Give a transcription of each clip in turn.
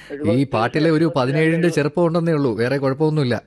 ഈ പാട്ടിലെ ഒരു പതിനേഴിന്റെ ചെറുപ്പം ഉണ്ടെന്നേ ഉള്ളൂ വേറെ കുഴപ്പമൊന്നുമില്ല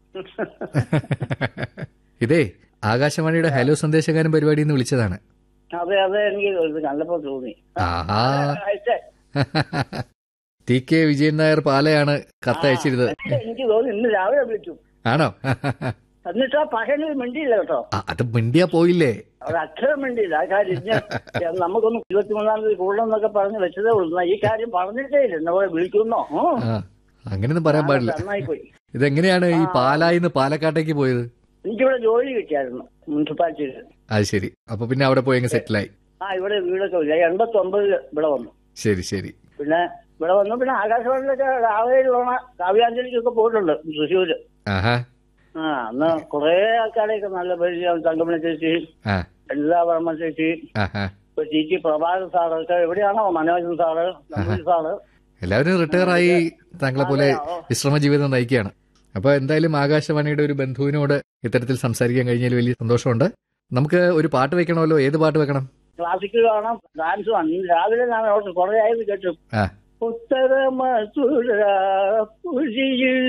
ഇതേ ആകാശവാണിയുടെ ഹലോ സന്ദേശകാരൻ പരിപാടി എന്ന് വിളിച്ചതാണ് അതെ അതെ എനിക്ക് ഇത് കണ്ടപ്പോ തോന്നി ആഹാ അയച്ചേ. ടി കെ വിജയൻ നായർ പാലയാണ് കത്തയച്ചിരുന്നത് എനിക്ക് തോന്നി ഇന്ന് രാവിലെ വിളിച്ചു ആണോ എന്നിട്ട് ആ പകലിൽ മിണ്ടിയില്ല കേട്ടോ ആ, അത് മിണ്ടിയാ പോയില്ലേ ഒരു അക്ഷരം മിണ്ടിയില്ല ആ കാര്യം ഇന്ന് നമുക്കൊന്ന് ഇരുപത്തിമൂന്നാം തീയതി കൂടണമെന്നൊക്കെ പറഞ്ഞ് വെച്ചതേ ഉള്ളൂ എന്നാ ഈ കാര്യം പറഞ്ഞിട്ടേ ഇല്ല എന്നെ പോലെ വിളിക്കുന്നോ ഉം. ആ അങ്ങനെയൊന്നും പറയാൻ പാടില്ല നന്നായി പോയി ഇതെങ്ങനെയാണ് ഈ പാലായിന്ന് പാലക്കാട്ടേക്ക് പോയത് എനിക്കിവിടെ ജോലി കിട്ടിയായിരുന്നു മുനിസിപ്പാലിറ്റിയിൽ അത് ശരി അപ്പൊ പിന്നെ അവിടെ പോയി അങ്ങ് സെറ്റിലായി ആ ഇവിടെ വീടൊക്കെ ഇല്ല എൺപത്തി ഒമ്പതിൽ ഇവിടെ വന്നു ശരി ശരി പിന്നെ ഇവിടെ വന്നു പിന്നെ ആകാശവാണിയിലൊക്കെ രാവിലെയുള്ള കാവ്യാഞ്ജലിക്കൊക്കെ പോയിട്ടുണ്ട് തൃശ്ശൂര് ആഹാ ആ അന്ന് കുറെ ആൾക്കാരെയൊക്കെ നല്ല പരിചയം തങ്കമണി ചേച്ചി ആ എല്ലാ വർമ്മ ചേച്ചി ആഹാ ഇപ്പൊ ടി ടി പ്രഭാകർ സാറൊക്കെ എവിടെയാണോ മനോജൻ സാറ് നമ്പൂരി സാറ് എല്ലാവരും റിട്ടയർ ആയി താങ്കളെ പോലെ വിശ്രമ ജീവിതം നയിക്കുകയാണ് അപ്പൊ എന്തായാലും ആകാശവാണിയുടെ ഒരു ബന്ധുവിനോട് ഇത്തരത്തിൽ സംസാരിക്കാൻ കഴിഞ്ഞാൽ വലിയ സന്തോഷമുണ്ട് നമുക്ക് ഒരു പാട്ട് വെക്കണമല്ലോ ഏത് പാട്ട് വെക്കണം ക്ലാസിക്കൽ കാണാം ഡാൻസ് കാണാം ഇന്ന് രാവിലെ ഞാൻ അവിടെ കുറെ ആയത് കേട്ടു ആ ഉത്തര മധുരാപുരിയിൽ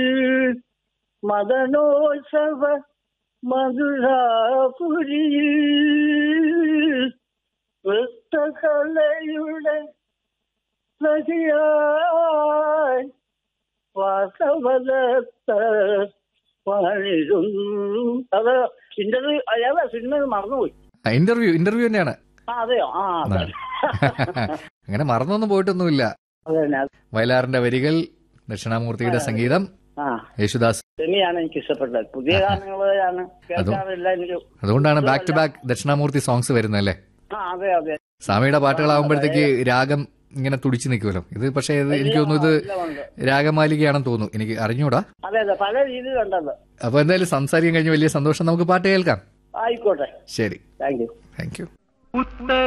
മദനോത്സവ മധുരാപുരിയിൽ നൃത്തകലയുടെ നദിയായി വാസവദത്ത പണിരുന്നു അത് ഇന്റർവ്യൂ അയാളെ സിനിമ മറന്നുപോയി ഇന്റർവ്യൂ ഇന്റർവ്യൂ തന്നെയാണ് ആ അതെയോ ആ അതെ അങ്ങനെ മറന്നൊന്നും പോയിട്ടൊന്നുമില്ല അത് തന്നെ വയലാറിന്റെ വരികൾ ദക്ഷിണാമൂർത്തിയുടെ സംഗീതം ആ യേശുദാസ് സെമിയാണ് എനിക്ക് ഇഷ്ടപ്പെട്ടത് പുതിയ ഗാനങ്ങളാണ് കേൾക്കാറില്ല എനിക്ക് അതുകൊണ്ടാണ് back to back Dakshinamurthy songs വരുന്നത് അല്ലേ ആ അതെ അതെ സ്വാമിയുടെ പാട്ടുകളാവുമ്പോഴത്തേക്ക് രാഗം ഇങ്ങനെ തുടിച്ചു നിൽക്കുമല്ലോ ഇത് പക്ഷേ ഇത് എനിക്ക് തോന്നുന്നു ഇത് എല്ലാം ഉണ്ട് രാഗമാലികയാണെന്ന് തോന്നുന്നു എനിക്ക് അറിഞ്ഞൂടാ അതെ അതെ പല രീതിയിലുണ്ടത് അപ്പൊ എന്തായാലും സംസാരിക്കാൻ കഴിഞ്ഞ വലിയ സന്തോഷം നമുക്ക് പാട്ട് കേൾക്കാം ആയിക്കോട്ടെ ശരി താങ്ക് യു ഉത്തര